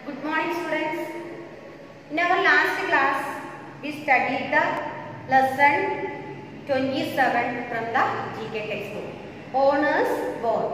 Good morning students. In our last class, we studied the lesson 27 from the GK textbook. Honors Board.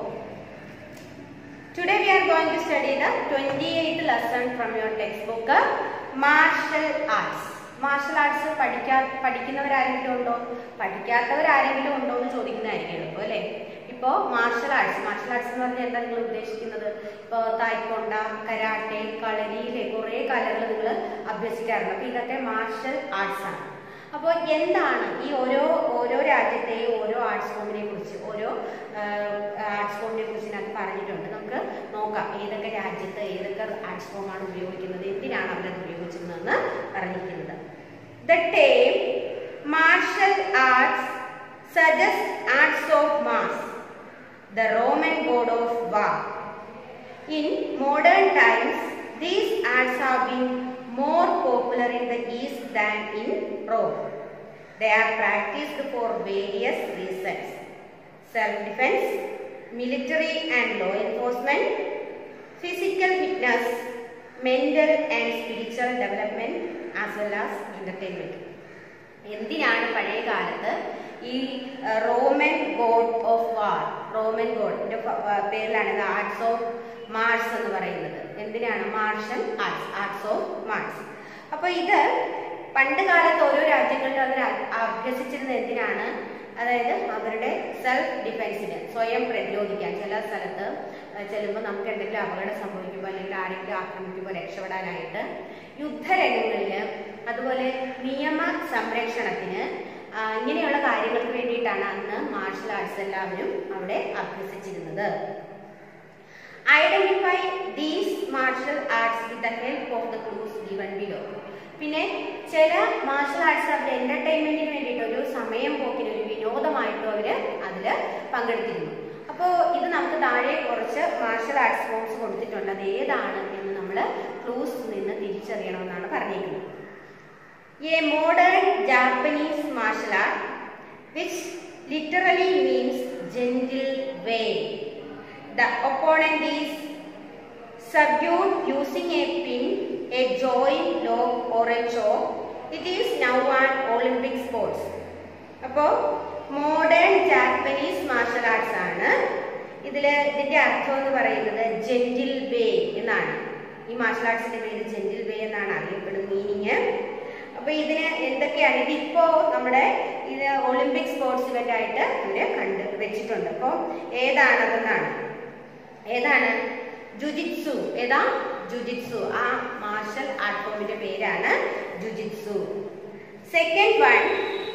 Today we are going to study the 28th lesson from your textbook, Martial Arts. Martial arts പഠിക്കാ പഠിക്കുന്നവരാരെങ്കിലും ഉണ്ടോ പഠിക്കാത്തവരാരെങ്കിലും ഉണ്ടോ എന്ന് ചോദിക്കുന്നതായിരിക്കും എളുപ്പം അല്ലേ ഇപ്പോൾ martial arts martial arts എന്ന് പറഞ്ഞാൽ എന്താ നിങ്ങൾ ഉദ്ദേശിക്കുന്നത് ഇപ്പോൾ തായ്ക്കൊണ്ട കരാട്ടെ കളരിയിലെ കുറേ കലകൾ നിങ്ങൾ അഭ്യസിക്കാറുണ്ട് അപ്പോൾ ഇതൊക്കെ മാർഷൽ ആർട്സ് ആണ് അപ്പോൾ എന്താണ് ഈ ഓരോ ഓരോ രാജ്യത്തെയും ഓരോ ആർട്സ് ഫോമിനെ കുറിച്ച് ഓരോ ആർട്സ് ഫോമിനെ കുറിച്ച് ഇതിനകത്ത് പറഞ്ഞിട്ടുണ്ട് നമുക്ക് നോക്കാം ഏതൊക്കെ രാജ്യത്ത് ഏതൊക്കെ ആർട്സ് ഫോമാണ് ഉപയോഗിക്കുന്നത് എന്തിനാണ് അവരത് ഉപയോഗിച്ചിരുന്നതെന്ന് പറഞ്ഞിരിക്കുന്നത് the term martial arts suggest arts of Mars the Roman god of war. In modern times, these arts have been more popular in the East than in Rome. They are practiced for various reasons self-defense, military and law enforcement, physical fitness, mental and spiritual development, as well as entertainment. എന്തിനാണ് പഴയ കാലത്ത് ഈ Roman god of war Roman ഗോഡിന്റെ പേരിലാണ് ഇത് arts of Mars എന്ന് പറയുന്നത് എന്തിനാണ് martial arts arts of Mars അപ്പൊ ഇത് പണ്ട് കാലത്ത് ഓരോ രാജ്യങ്ങളിലും അവർ അഭ്യസിച്ചിരുന്നത് എന്തിനാണ് അതായത് അവരുടെ സെൽഫ് ഡിഫെൻസിന് സ്വയം പ്രതിരോധിക്കാൻ ചില സ്ഥലത്ത് ചെല്ലുമ്പോൾ നമുക്ക് എന്തെങ്കിലും അപകടം സംഭവിക്കുമ്പോൾ അല്ലെങ്കിൽ ആരെങ്കിലും ആക്രമിക്കുമ്പോൾ രക്ഷപ്പെടാനായിട്ട് യുദ്ധരംഗങ്ങളിൽ അതുപോലെ നിയമ സംരക്ഷണത്തിന് ഇങ്ങനെയുള്ള കാര്യങ്ങൾക്ക് വേണ്ടിയിട്ടാണ് അന്ന് മാർഷൽ ആർട്സ് എല്ലാവരും അവിടെ അഭ്യസിച്ചിരുന്നത് identify these martial arts with the help of the clues given below പിന്നെ ചില മാർഷൽ ആർട്സ് അവരുടെ എന്റർടൈൻമെന്റിന് വേണ്ടിയിട്ട് ഒരു സമയം പോക്കിന് ഒരു വിനോദമായിട്ടും അവര് അതിൽ പങ്കെടുത്തിരുന്നു അപ്പോൾ ഇത് നമുക്ക് താഴെ കുറച്ച് മാർഷൽ ആർട്സ് ഫോംസ് കൊടുത്തിട്ടുണ്ട് അത് ഏതാണ് എന്ന് നമ്മൾ ക്ലൂസ് നിന്ന് തിരിച്ചറിയണമെന്നാണ് പറഞ്ഞിരിക്കുന്നത് A modern Japanese martial art which literally means gentle way. The opponent is subdued using a pin, a joint lock or a choke. It is now an Olympic sports. അപ്പോൾ modern Japanese martial arts ആണ് ഇതിൽ ഇതിന്റെ അർത്ഥം എന്ന് പറയുന്നത് gentle വേ എന്നാണ് ഈ marshal ആർട്സിന്റെ പേര് ജെന്റിൽ വേ എന്നാണ് അറിയപ്പെടുന്നത് മീനിങ് അപ്പൊ ഇതിന് എന്തൊക്കെയാണ് ഇതിപ്പോ നമ്മുടെ ഇത് ഒളിമ്പിക് സ്പോർട്സ് ഇവന്റ് ആയിട്ട് ഇവര് കണ്ട് വെച്ചിട്ടുണ്ട് അപ്പൊ ഏതാണതെന്നാണ് ഏതാണ് ജുജിത്സു ഏതാ ജുജിത്സു ആ മാർഷൽ ആർട്ട് ഫോമിന്റെ പേരാണ് jujitsu second one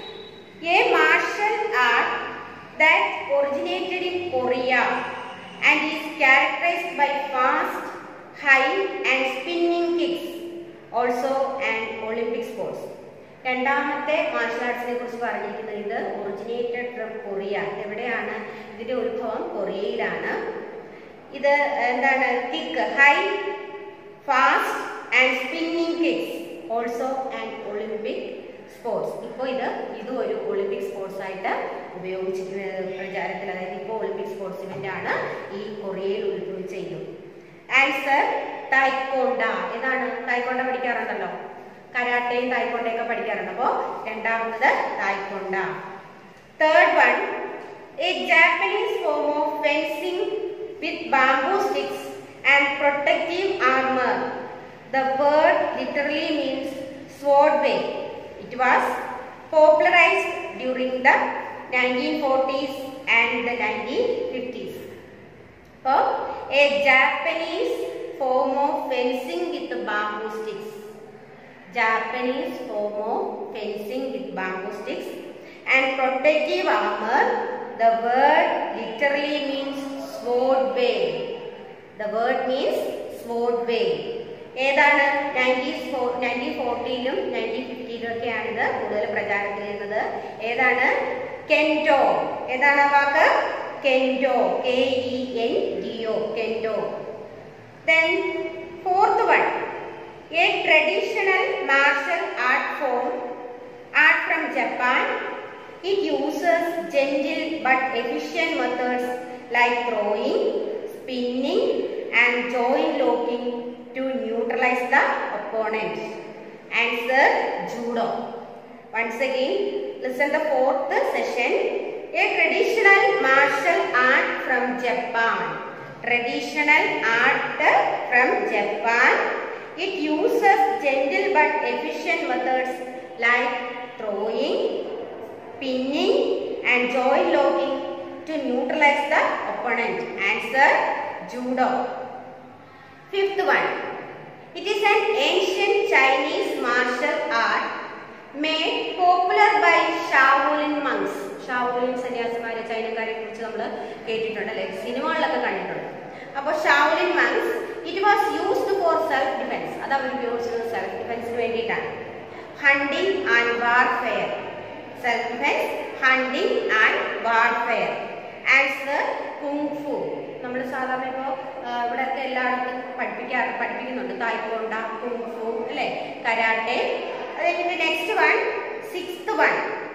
a martial art that originated in Korea and is characterized by fast high and spinning kicks also and Olympic sports രണ്ടാമത്തെ മാർഷൽ ആർട്സിനെ കുറിച്ച് പറഞ്ഞിരിക്കുന്നത് ഇത് ഒറിജിനേറ്റഡ് ഫ്രം കൊറിയ എവിടെയാണ് ഇതിന്റെ ഉത്ഭവം കൊറിയയിലാണ് ഇത് എന്താണ് kick high fast and spinning kicks also and Olympic sports ഇപ്പോൾ ഇത് ഇതും ഒരു ഒളിമ്പിക് സ്പോർട്സ് ആയിട്ട് ഉപയോഗിച്ചിരിക്കുന്ന പ്രചാരത്തിൽ അതായത് ഇപ്പോൾ ഒളിമ്പിക് സ്പോർട്സ് ഇവന്റ് ആണ് ഈ കൊറിയയിൽ ഉത്ഭവിച്ച ഇതും ആൻസർ തായ്ക്കൊണ്ട ഏതാണ് തായ്ക്കൊണ്ട പഠിക്കാറുണ്ടല്ലോ കരാട്ടയും തായ്ക്കൊണ്ടയൊക്കെ പഠിക്കാറുണ്ട് അപ്പോൾ രണ്ടാമത്തത് തായ്ക്കൊണ്ട third one a Japanese form of fencing with bamboo sticks and protective armour the word literally means sword way it was popularized during the nineteen forties and the nineteen fifties അപ്പോൾ a Japanese form of fencing with bamboo sticks. Japanese form of fencing with bamboo sticks and protective armor. The word literally means sword way. The word means sword way. ഏതാണ് nineteen nineteen ഫോർട്ടിയിലും nineteen ഫിഫ്റ്റിയിലും ഒക്കെയാണ് ഇത് കൂടുതൽ പ്രചാരത്തിലിരുന്നത് ഏതാണ് kendo ഏതാണ് ആ വാക്ക് kendo K E N D O kendo Then fourth one, a traditional martial art form, art from Japan. It uses gentle but efficient methods like throwing, spinning and joint locking to neutralize neutralize the opponent. Answer judo. Once again, listen the fourth session. A traditional martial art from Japan. Traditional art from Japan. It uses gentle but efficient methods like throwing, pinning, and joint locking to neutralize the opponent. Answer judo. Fifth one. It is an ancient Chinese martial art made popular by Shaolin monks. Shaolin സന്യാസിമാരെ ചൈനക്കാരെ കുറിച്ച് നമ്മൾ കേട്ടിട്ടുണ്ട് അല്ലെ സിനിമകളിലൊക്കെ കണ്ടിട്ടുണ്ട് അപ്പോൾ Shaolin monks it was used for self defence അത് അവർ ഉപയോഗിച്ചത് സെൽഫ് ഡിഫെൻസിന് വേണ്ടിയിട്ടാണ് hunting and warfare self defence hunting and warfare answer kung fu നമ്മൾ സാധാരണ ഇപ്പോൾ ഇവിടെയൊക്കെ എല്ലായിടത്തും പഠിപ്പിക്കാറ് പഠിപ്പിക്കുന്നുണ്ട് തായ്പോണ്ട കുങ്ഫു അല്ലേ കരാട്ടെ അത് കഴിഞ്ഞിട്ട് next one sixth one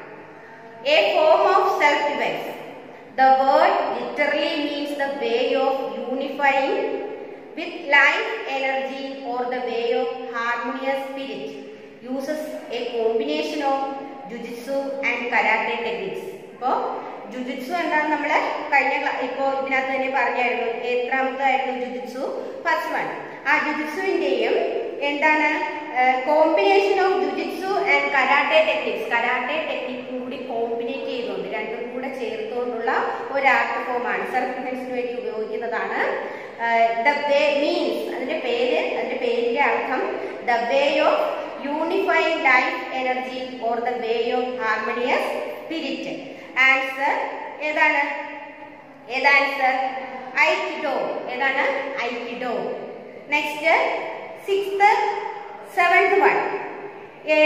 a form of self defence the word literally means the way of unifying with life energy or the way of harmonious spirit uses a combination of jujitsu and karate techniques ഇപ്പോൾ ജുജിത്സു എന്താണ് നമ്മൾ കഴിഞ്ഞ ക്ലാ- ഇപ്പോ ഇതിനകത്ത് തന്നെ പറഞ്ഞായിരുന്നു എത്രാമത്തായിരുന്നു ജുജിത്സു first one ആ ജുജിത്സുവിന്റെയും എന്താണ് combination of jujitsu and karate techniques karate ടെക്നിക്കും കൂടി കോമ്പിനേറ്റ് ചെയ്തുകൊണ്ട് രണ്ടും കൂടെ ചേർത്തുകൊണ്ടുള്ള ഒരു ആർട്ട് ഫോമാണ് സെൽഫ് ഡിഫൻസിന് വേണ്ടി ഉപയോഗിക്കുന്നതാണ് ദ വേ മീൻസ് അതിന്റെ പേര് അതിന്റെ പേരിന്റെ അർത്ഥം the way of unifying life energy or the way of harmonious spirit answer ഏതാണ് ഏത് ആൻസർ ഐക്കിഡോ ഏതാണ് aikido next sixth seventh one a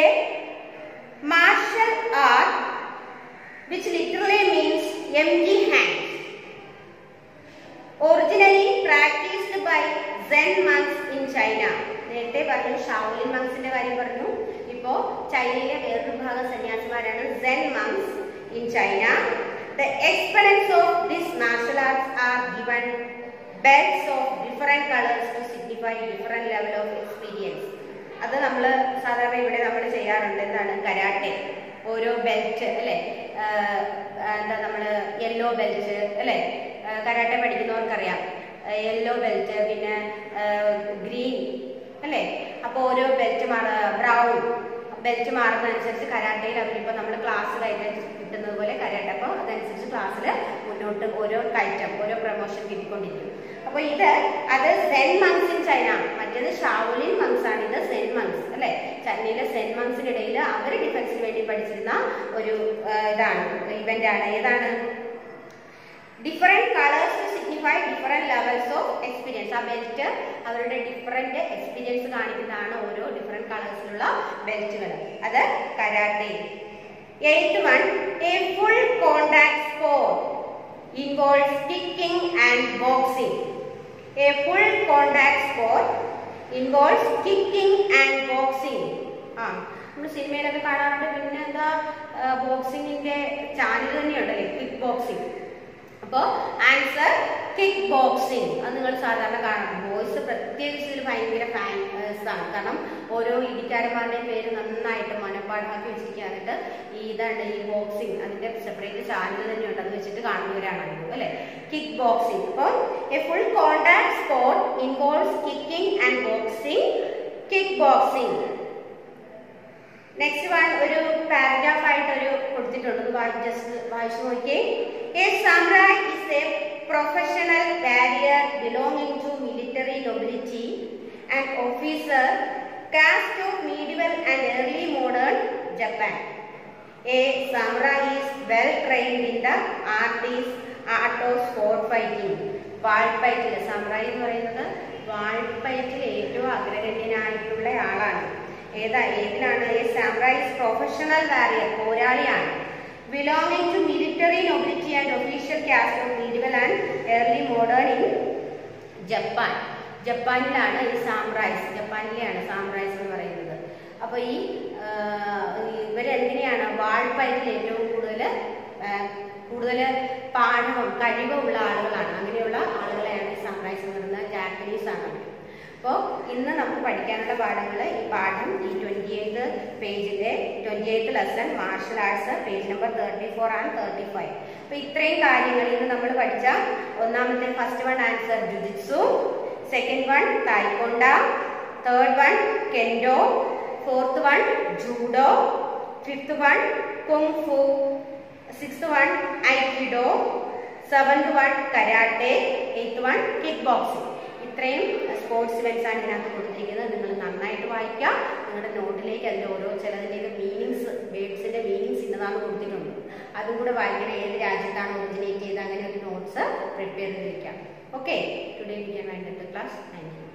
martial art which literally means എം ജി hand originally practised by Zen monks in China നേരത്തെ പറഞ്ഞു ഷാവലിൻ മങ്സിന്റെ കാര്യം പറഞ്ഞു ഇപ്പോ ചൈനയിലെ വേറൊരു ഭാഗം സന്യാസിമാരാണ് Zen monks in China the experience of this martial arts are given belts of different colours to signify different level of experience അത് നമ്മൾ സാധാരണ ഇവിടെ നമ്മൾ ചെയ്യാറുണ്ട് എന്താണ് കരാട്ടെ ഓരോ ബെൽറ്റ് അല്ലെ എന്താ നമ്മൾ യെല്ലോ ബെൽറ്റ് അല്ലെ കരാട്ടെ പഠിക്കുന്നവർക്കറിയാം യെല്ലോ ബെൽറ്റ് പിന്നെ ഗ്രീൻ അല്ലേ അപ്പോൾ ഓരോ ബെൽറ്റ് മാറ ബ്രൗൺ ബെൽറ്റ് മാറുന്നതനുസരിച്ച് കരാട്ടയിൽ അവരിപ്പോൾ നമ്മൾ ക്ലാസ് കഴിഞ്ഞ് കിട്ടുന്നത് പോലെ കരാട്ട അപ്പോൾ അതനുസരിച്ച് ക്ലാസ്സിൽ മുന്നോട്ട് ഓരോ കയറ്റം ഓരോ പ്രൊമോഷൻ കിട്ടിക്കൊണ്ടിരിക്കും അപ്പോൾ ഇത് അത് സെൻ മങ്സ് ഇൻ ചൈന മറ്റേത് ഷാവുലിൻ മങ്സ് ആണ് ഇത് സെൻ മങ്സ് അല്ലെ ചൈനയിലെ സെൻ മങ്സിനിടയിൽ അവർ ഡിഫൻസിന് വേണ്ടി പഠിച്ചിരുന്ന ഒരു ആ, ഇതാണ് ഇവന്റ് ആണ് ഏതാണ് different colours to signify different levels of experience ആ ബെൽറ്റ് അവരുടെ ഡിഫറെന്റ് എക്സ്പീരിയൻസ് കാണിക്കുന്നതാണ് ഓരോ ഡിഫറെന്റ് കളേഴ്സിലുള്ള ബെൽറ്റുകൾ അത് karate eighth one a full contact sport involves kicking and boxing a full contact sport involves kicking and boxing ആ നമ്മൾ സിനിമയിലൊക്കെ കാണാറുണ്ട് പിന്നെ എന്താ ബോക്സിങ്ങിന്റെ ചാനൽ തന്നെയുണ്ടല്ലേ കിക്ക് ബോക്സിംഗ് അപ്പോൾ ആൻസർ കിക്ക് ബോക്സിംഗ് അത് നിങ്ങൾ സാധാരണ കാണണം ബോയ്സ് പ്രത്യേകിച്ച് ഇതിൽ ഭയങ്കര ഫാൻസ് ആണ് കാരണം ഓരോ ഇടിക്കാരന്മാരുടെയും പേര് നന്നായിട്ട് മനപ്പാടാക്കി വെച്ചിരിക്കാറുണ്ട് ഈ ഇതാണ് ഈ ബോക്സിംഗ് അതിന്റെ സെപ്പറേറ്റ് ചാനൽ തന്നെയുണ്ട് അത് വെച്ചിട്ട് കാണുന്നവരാണ് അധികം അല്ലെ കിക്ക് ബോക്സിംഗ് അപ്പോൾ a full contact sport involves kicking and boxing kick boxing next one ഒരു പാരഗ്രാഫ് ആയിട്ട് ഒരു കൊടുത്തിട്ടുണ്ട് ജസ്റ്റ് വായിച്ചു നോക്കിയേ a samurai is a professional warrior belonging to military nobility and officer caste of medieval and early modern Japan a samurai is well trained in the art is art of sport fighting വാൾപ്പയറ്റിൽ samurai എന്ന് പറയുന്നത് വാൾപ്പയറ്റിൽ ഏറ്റവും അഗ്രഗണ്യനായിട്ടുള്ള ആളാണ് ഏതാ ഏതിലാണ് ഈ സാമ്രായിസ് പ്രൊഫഷണൽ വാരിയർ പോരാളിയാണ് belonging to military nobility and official caste of medieval and early modern in Japan ജപ്പാനിലാണ് ഈ സാമ്രായ്സ് ജപ്പാനിലെയാണ് സാമ്രായ്സ് എന്ന് പറയുന്നത് അപ്പോൾ ഈ ആ, ഇവരെങ്ങനെയാണ് വാൾപ്പയറ്റിൽ ഏറ്റവും കൂടുതൽ കൂടുതൽ പാഠവും കഴിവുള്ള ആളുകളാണ് അങ്ങനെയുള്ള ആളുകളെയാണ് ഈ സാമ്രായ്സ് എന്ന് പറയുന്നത് ജാപ്പനീസ് ആണ് അപ്പോൾ അപ്പോൾ ഇന്ന് നമുക്ക് പഠിക്കാനുള്ള പാഠങ്ങൾ ഈ പാഠം ഈ ട്വൻറ്റി എയ്ത്ത് പേജിലെ twenty eighth lesson martial arts page number thirty four and thirty five അപ്പോൾ ഇത്രയും കാര്യങ്ങൾ ഇന്ന് നമ്മൾ പഠിച്ച ഒന്നാമത്തെ first one answer jujitsu second one taekwondo third one kendo fourth one judo fifth one kung fu sixth one aikido seventh one karate eighth one kick boxing ഇത്രയും sports events ആണ് ഇതിനകത്ത് കൊടുത്തിരിക്കുന്നത് നിങ്ങൾ നന്നായിട്ട് വായിക്കുക നിങ്ങളുടെ നോട്ടിലേക്ക് അതിൻ്റെ ഓരോ ചിലതിൻ്റെയൊക്കെ മീനിങ്സ് വേർഡ്സിൻ്റെ മീനിങ്സ് ഇന്നതാണ് കൊടുത്തിട്ടുണ്ട് അതും കൂടെ വായിക്കണം ഏത് രാജ്യത്താണ് ഒറിജിനേറ്റ് ചെയ്ത് അങ്ങനെ ഒരു നോട്ട്സ് പ്രിപ്പയർ ചെയ്തിരിക്കാം okay today we can wind class thank U